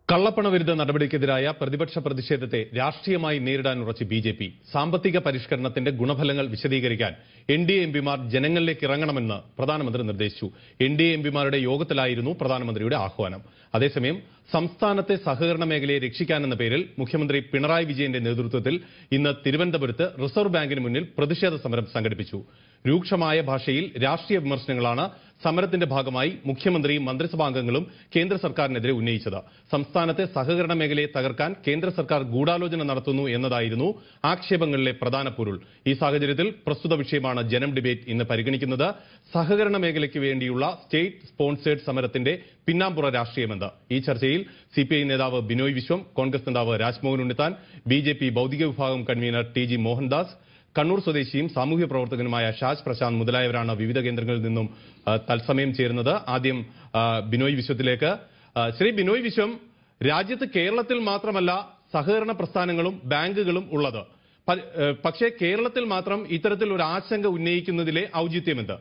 കള്ളപ്പണ വിരുദ്ധ നടപടിക്കെതിരായ പ്രതിപക്ഷ പ്രതിഷേധത്തെ രാഷ്ട്രീയമായി നേരിടാൻ ഉറച്ച് ബി ജെ പി സാമ്പത്തിക പരിഷ്കരണത്തിന്റെ ഗുണഫലങ്ങൾ വിശദീകരിക്കാൻ എൻ ഡി എ എംപിമാർ ജനങ്ങളിലേക്ക് ഇറങ്ങണമെന്ന് പ്രധാനമന്ത്രി നിർദ്ദേശിച്ചു എൻ ഡി എ എംപിമാരുടെ യോഗത്തിലായിരുന്നു പ്രധാനമന്ത്രിയുടെ ആഹ്വാനം അതേസമയം സംസ്ഥാനത്തെ സഹകരണ മേഖലയെ രക്ഷിക്കാനെന്ന പേരിൽ മുഖ്യമന്ത്രി പിണറായി വിജയന്റെ നേതൃത്വത്തിൽ ഇന്ന് തിരുവനന്തപുരത്ത് റിസർവ് ബാങ്കിന് മുന്നിൽ പ്രതിഷേധ സമരം സംഘടിപ്പിച്ചു രൂക്ഷമായ ഭാഷയിൽ രാഷ്ട്രീയ വിമർശനങ്ങളാണ് സമരത്തിന്റെ ഭാഗമായി മുഖ്യമന്ത്രിയും മന്ത്രിസഭാംഗങ്ങളും കേന്ദ്ര സർക്കാരിനെതിരെ ഉന്നയിച്ചത് സംസ്ഥാനത്തെ സഹകരണ മേഖലയെ തകർക്കാൻ കേന്ദ്ര സർക്കാർ ഗൂഢാലോചന നടത്തുന്നു എന്നതായിരുന്നു ആക്ഷേപങ്ങളിലെ പ്രധാന പൊരുൾ ഈ സാഹചര്യത്തിൽ പ്രസ്തുത വിഷയമാണ് ജനം ഡിബേറ്റ് ഇന്ന് പരിഗണിക്കുന്നത് സഹകരണ മേഖലയ്ക്ക് വേണ്ടിയുള്ള സ്റ്റേറ്റ് സ്പോൺസേഡ് സമരത്തിന്റെ പിന്നാമ്പുറ രാഷ്ട്രീയമെന്ന് ഈ ചർച്ചയിൽ സി പി ഐ നേതാവ് ബിനോയ് വിശ്വം കോൺഗ്രസ് നേതാവ് Rajmohan Unnithan B J P ഭൌതിക വിഭാഗം convener T G Mohandas Kannur സ്വദേശിയും സാമൂഹ്യ പ്രവർത്തകനുമായ ഷാജ് പ്രശാന്ത് മുതലായവരാണ് വിവിധ കേന്ദ്രങ്ങളിൽ നിന്നും ആ, തത്സമയം ചേരുന്നത് ആദ്യം ആ, ബിനോയ് വിശ്വത്തിലേക്ക് ആ, ശ്രീ ബിനോയ് വിശ്വം രാജ്യത്ത് കേരളത്തിൽ മാത്രമല്ല സഹകരണ പ്രസ്ഥാനങ്ങളും ബാങ്കുകളും ഉള്ളത് പ- ഏ, പക്ഷേ കേരളത്തിൽ മാത്രം ഇത്തരത്തിൽ ഒരു ആശങ്ക ഉന്നയിക്കുന്നതിലെ ഔചിത്യമെന്ത്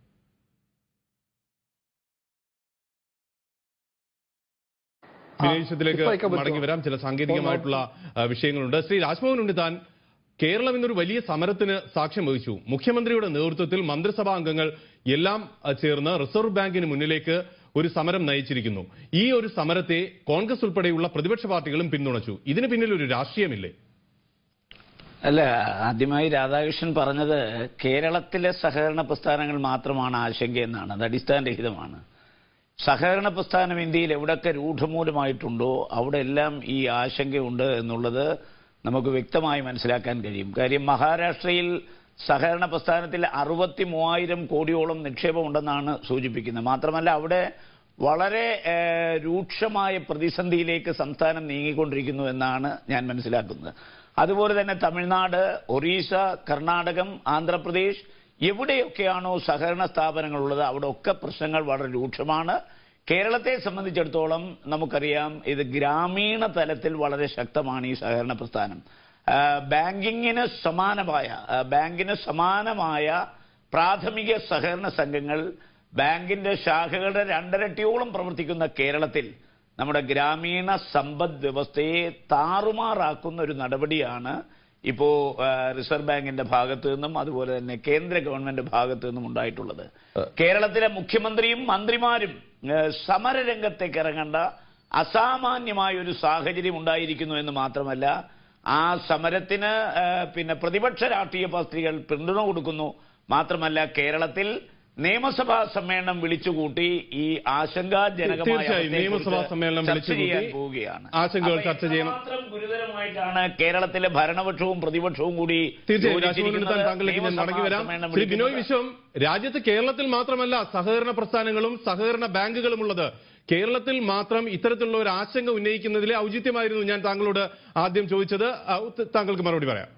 ബിനോയ് വിശ്വത്തിലേക്ക് ഇപ്പൊ അയക്കാൻ പറ്റുമോ? മടങ്ങി വരാം ചില സാങ്കേതികമായിട്ടുള്ള ആ, വിഷയങ്ങളുണ്ട് ശ്രീ രാജ്മോഹൻ ഉണ്ണിത്താൻ കേരളം ഇന്നൊരു വലിയ സമരത്തിന് സാക്ഷ്യം വഹിച്ചു മുഖ്യമന്ത്രിയുടെ നേതൃത്വത്തിൽ മന്ത്രിസഭാ അംഗങ്ങൾ എല്ലാം അഹ്, ചേർന്ന് റിസർവ് ബാങ്കിന് മുന്നിലേക്ക് ഒരു സമരം നയിച്ചിരിക്കുന്നു ഈ ഒരു സമരത്തെ കോൺഗ്രസ് ഉൾപ്പെടെയുള്ള പ്രതിപക്ഷ പാർട്ടികളും പിന്തുണച്ചു ഇതിന് പിന്നിൽ ഒരു രാഷ്ട്രീയമില്ലേ അല്ല ആദ്യമായി രാധാകൃഷ്ണൻ പറഞ്ഞത് കേരളത്തിലെ സഹകരണ പ്രസ്ഥാനങ്ങൾ മാത്രമാണ് ആശങ്കയെന്നാണ് അത് അടിസ്ഥാനരഹിതമാണ് സഹകരണ പ്രസ്ഥാനം ഇന്ത്യയിൽ എവിടെയൊക്കെ രൂഢമൂലമായിട്ടുണ്ടോ അവിടെ എല്ലാം ഈ ആശങ്കയുണ്ട് എന്നുള്ളത് നമുക്ക് വ്യക്തമായി മനസ്സിലാക്കാൻ കഴിയും കാര്യം മഹാരാഷ്ട്രയിൽ സഹകരണ പ്രസ്ഥാനത്തിൽ അറുപത്തി മൂവായിരം കോടിയോളം നിക്ഷേപമുണ്ടെന്നാണ് സൂചിപ്പിക്കുന്നത് മാത്രമല്ല അവിടെ വളരെ ഏഹ്, രൂക്ഷമായ പ്രതിസന്ധിയിലേക്ക് സംസ്ഥാനം നീങ്ങിക്കൊണ്ടിരിക്കുന്നു എന്നാണ് ഞാൻ മനസ്സിലാക്കുന്നത് അതുപോലെ തന്നെ തമിഴ്നാട് ഒറീസ കർണാടകം ആന്ധ്രാപ്രദേശ് എവിടെയൊക്കെയാണോ സഹകരണ സ്ഥാപനങ്ങളുള്ളത് അവിടെ ഒക്കെ പ്രശ്നങ്ങൾ വളരെ രൂക്ഷമാണ് കേരളത്തെ സംബന്ധിച്ചിടത്തോളം നമുക്കറിയാം ഇത് ഗ്രാമീണ തലത്തിൽ വളരെ ശക്തമാണ് ഈ സഹകരണ പ്രസ്ഥാനം ആ, ബാങ്കിങ്ങിന് സമാനമായ ആ, ബാങ്കിന് സമാനമായ പ്രാഥമിക സഹകരണ സംഘങ്ങൾ ബാങ്കിന്റെ ശാഖകളുടെ രണ്ടരട്ടിയോളം പ്രവർത്തിക്കുന്ന കേരളത്തിൽ നമ്മുടെ ഗ്രാമീണ സമ്പദ് വ്യവസ്ഥയെ താറുമാറാക്കുന്ന ഒരു നടപടിയാണ് ഇപ്പോ ആ, റിസർവ് ബാങ്കിന്റെ ഭാഗത്തു നിന്നും അതുപോലെ തന്നെ കേന്ദ്ര ഗവൺമെന്റ് ഭാഗത്തു നിന്നും ഉണ്ടായിട്ടുള്ളത് കേരളത്തിലെ മുഖ്യമന്ത്രിയും മന്ത്രിമാരും ആ, സമരരംഗത്തേക്ക് ഇറങ്ങേണ്ട അസാമാന്യമായ ഒരു സാഹചര്യം ഉണ്ടായിരിക്കുന്നു എന്ന് മാത്രമല്ല ആ സമരത്തിന് ആ, പിന്നെ പ്രതിപക്ഷ രാഷ്ട്രീയ പാർട്ടികൾ പിന്തുണ കൊടുക്കുന്നു മാത്രമല്ല കേരളത്തിൽ നിയമസഭാ സമ്മേളനം വിളിച്ചുകൂട്ടി ഈ ആശങ്കാജനകമായ തീർച്ചയായും നിയമസഭാ അവസ്ഥയെക്കുറിച്ച് സമ്മേളനം ചർച്ച വിളിച്ചുകൂട്ടി ചെയ്യാൻ പോവുകയാണ് ആശങ്കകൾ അപ്പൊ ചർച്ച ചെയ്യണം. എത്രമാത്രം ഗുരുതരമായിട്ടാണ് കേരളത്തിലെ ഭരണപക്ഷവും പ്രതിപക്ഷവും കൂടി തീർച്ചയായും രാജ്മോഹൻ ഉണ്ണിത്താൻ യോജിച്ചിരിക്കുന്നത്? താങ്കളിലേക്ക് ഞാൻ മടങ്ങി വരാം നിയമസഭാ ശ്രീ ബിനോയ് സമ്മേളനം വിശ്വം രാജ്യത്ത് കേരളത്തിൽ മാത്രമല്ല സഹകരണ പ്രസ്ഥാനങ്ങളും സഹകരണ ബാങ്കുകളും ഉള്ളത് കേരളത്തിൽ മാത്രം ഇത്തരത്തിലുള്ള ഒരു ആശങ്ക ഉന്നയിക്കുന്നതിലെ ഔചിത്യമായിരുന്നു ഞാൻ താങ്കളോട് ആദ്യം ചോദിച്ചത് ആ, ഉത്ത- താങ്കൾക്ക് മറുപടി പറയാം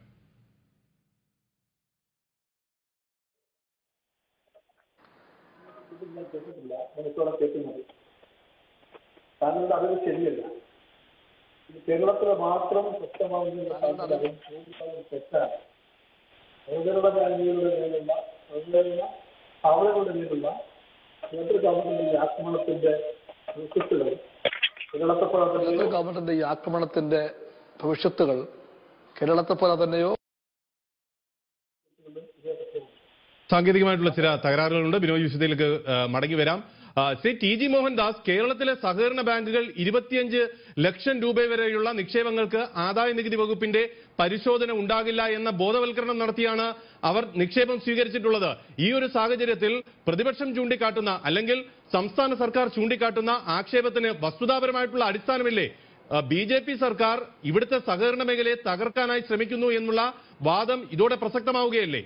മനസ്സോടെ കേൾക്കുന്നത് താങ്കളുടെ അറിവ് ശരിയല്ല ഇത് കേരളത്തിലെ മാത്രം ശക്തമാകുന്ന താങ്കളുടെ അറിവ് പൂർണ്ണമായും തെറ്റാണ് സഹകരണ ബാങ്കുകളുടെ മേലുള്ള സഹകരണ സ്ഥാപനങ്ങളുടെ മേലുള്ള കേന്ദ്ര ഗവൺമെന്റിന്റെ ഈ ആക്രമണത്തിന്റെ ഭവിഷ്യത്തുകൾ കേരളത്തെ പോലെ തന്നെ ഗവൺമെന്റിന്റെ ഈ ആക്രമണത്തിന്റെ ഭവിഷ്യത്തുകൾ കേരളത്തെ പോലെ തന്നെയോ സാങ്കേതികമായിട്ടുള്ള ചില തകരാറുകളുണ്ട് ബിനോയ് വിശദയിലേക്ക് ആ, മടങ്ങി വരാം ആ, ശ്രീ ടി ജി മോഹൻദാസ് കേരളത്തിലെ സഹകരണ ബാങ്കുകൾ ഇരുപത്തിയഞ്ച് ലക്ഷം രൂപ വരെയുള്ള നിക്ഷേപങ്ങൾക്ക് ആദായ നികുതി വകുപ്പിന്റെ പരിശോധന ഉണ്ടാകില്ല എന്ന ബോധവൽക്കരണം നടത്തിയാണ് അവർ നിക്ഷേപം സ്വീകരിച്ചിട്ടുള്ളത് ഈ ഒരു സാഹചര്യത്തിൽ പ്രതിപക്ഷം ചൂണ്ടിക്കാട്ടുന്ന അല്ലെങ്കിൽ സംസ്ഥാന സർക്കാർ ചൂണ്ടിക്കാട്ടുന്ന ആക്ഷേപത്തിന് വസ്തുതാപരമായിട്ടുള്ള അടിസ്ഥാനമില്ലേ ബി ജെ പി സർക്കാർ ഇവിടുത്തെ സഹകരണ മേഖലയെ തകർക്കാനായി ശ്രമിക്കുന്നു എന്നുള്ള വാദം ഇതോടെ പ്രസക്തമാവുകയല്ലേ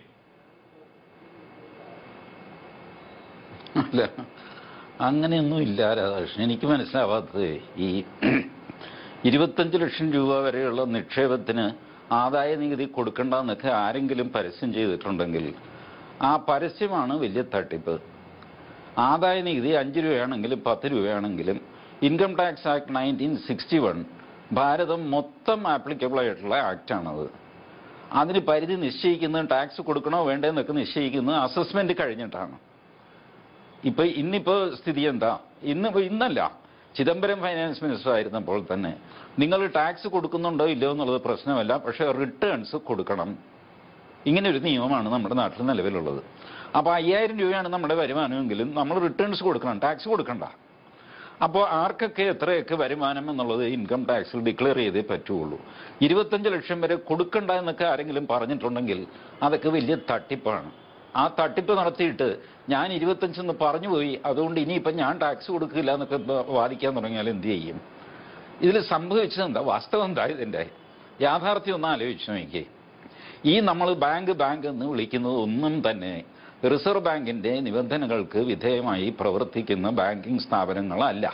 അല്ല അങ്ങനെയൊന്നും ഇല്ല രാധാകൃഷ്ണൻ എനിക്ക് മനസ്സിലാവാത്തത് ഈ ഇരുപത്തഞ്ച് ലക്ഷം രൂപ വരെയുള്ള നിക്ഷേപത്തിന് ആദായ നികുതി കൊടുക്കണ്ടെന്നൊക്കെ ആരെങ്കിലും പരസ്യം ചെയ്തിട്ടുണ്ടെങ്കിൽ ആ പരസ്യമാണ് വലിയ തട്ടിപ്പ് ആദായ നികുതി അഞ്ച് രൂപയാണെങ്കിലും പത്ത് രൂപയാണെങ്കിലും income tax act nineteen sixty one Bharatham മൊത്തം ആപ്ലിക്കബിൾ ആയിട്ടുള്ള ആക്റ്റാണത് അതിന് പരിധി നിശ്ചയിക്കുന്നത് ടാക്സ് കൊടുക്കണോ വേണ്ടെന്നൊക്കെ നിശ്ചയിക്കുന്നത് അസസ്മെന്റ് കഴിഞ്ഞിട്ടാണ് ഇപ്പൊ ഇന്നിപ്പോ സ്ഥിതി എന്താ ഇന്ന് ഇന്നല്ല ചിദംബരം ഫൈനാൻസ് മിനിസ്റ്റർ ആയിരുന്നപ്പോൾ തന്നെ നിങ്ങൾ ടാക്സ് കൊടുക്കുന്നുണ്ടോ ഇല്ലയോ എന്നുള്ളത് പ്രശ്നമല്ല പക്ഷേ റിട്ടേൺസ് കൊടുക്കണം ഇങ്ങനെ ഒരു നിയമമാണ് നമ്മുടെ നാട്ടിൽ നിലവിലുള്ളത് അപ്പോൾ അയ്യായിരം രൂപയാണ് നമ്മുടെ വരുമാനമെങ്കിലും നമ്മൾ റിട്ടേൺസ് കൊടുക്കണം ടാക്സ് കൊടുക്കണ്ട അപ്പോൾ ആർക്കൊക്കെ എത്രയൊക്കെ വരുമാനം എന്നുള്ളത് ഇൻകം ടാക്സിൽ ഡിക്ലെയർ ചെയ്തേ പറ്റുള്ളൂ ഇരുപത്തഞ്ച് ലക്ഷം വരെ കൊടുക്കണ്ട എന്നൊക്കെ ആരെങ്കിലും പറഞ്ഞിട്ടുണ്ടെങ്കിൽ അതൊക്കെ വലിയ തട്ടിപ്പാണ് ആ തട്ടിപ്പ് നടത്തിയിട്ട് ഞാൻ ഇരുപത്തഞ്ചെന്ന് പറഞ്ഞു പോയി അതുകൊണ്ട് ഇനിയിപ്പം ഞാൻ ടാക്സ് കൊടുക്കില്ല എന്നൊക്കെ ഇപ്പൊ വാദിക്കാൻ തുടങ്ങിയാൽ എന്ത് ചെയ്യും ഇതിൽ സംഭവിച്ചത് എന്താ വാസ്തവം എന്താ ഇതിൻ്റെ യാഥാർത്ഥ്യം ഒന്ന് ആലോചിച്ച് നോക്കിയേ ഈ നമ്മൾ ബാങ്ക് ബാങ്ക് എന്ന് വിളിക്കുന്നത് ഒന്നും തന്നെ റിസർവ് ബാങ്കിന്റെ നിബന്ധനകൾക്ക് വിധേയമായി പ്രവർത്തിക്കുന്ന ബാങ്കിംഗ് സ്ഥാപനങ്ങളല്ല